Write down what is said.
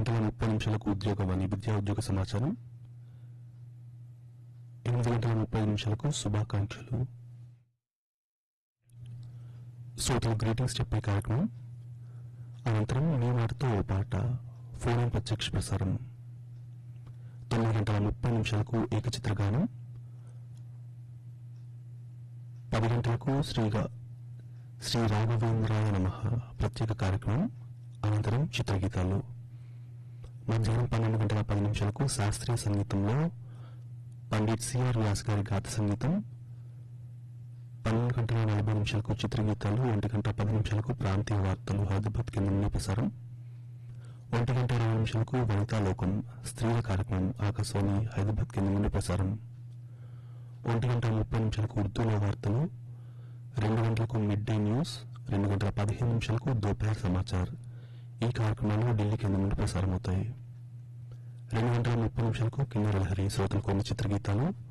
గంటల ముప్పై నిమిషాలకు ఉద్యోగవాణి విద్యా ఉద్యోగ సమాచారం ఎనిమిది గంటల ముప్పై నిమిషాలకు శుభాకాంక్షలు శ్రోతలు గ్రీటింగ్స్ చెప్పే కార్యక్రమం అనంతరం మీ మాటతో ఓ పాట ఫోన్ ఇన్ ప్రత్యక్ష ప్రసారం తొమ్మిది గంటల ముప్పై నిమిషాలకు ఏకచిత్ర గానం పది గంటలకు శ్రీగా శ్రీ రాఘవేంద్రాయ నమ ప్రత్యేక కార్యక్రమం అనంతరం చిత్రగీతాలు మధ్యాహ్నం పన్నెండు గంటల పది నిమిషాలకు శాస్త్రీయ సంగీతంలో పండిట్ సిఆర్ వ్యాస్ గారి గాత సంగీతం పన్నెండు గంటల నలభై నిమిషాలకు చిత్రగీతాలు ఒంటి గంట పది నిమిషాలకు ప్రాంతీయ వార్తలు హైదరాబాద్ కేంద్రం నుండి ప్రసారం ఒంటి గంట ఇరవై నిమిషాలకు వనితా లోకం స్త్రీల కార్యక్రమం ఆకాశవాణి హైదరాబాద్ కేంద్రం నుండి ప్రసారం ఒంటి గంట ముప్పై నిమిషాలకు ఉర్దూలో వార్తలు రెండు గంటలకు మిడ్ డే న్యూస్ రెండు గంటల పదిహేను నిమిషాలకు దోపహర్ సమాచార్ ఈ కార్యక్రమాలు ఢిల్లీ కేంద్రం నుండి ప్రసారమవుతాయి రెండు గంటల ముప్పై నిమిషాలకు కిన్నెర లహరి శ్రోతలు కొన్ని చిత్రగీతాలు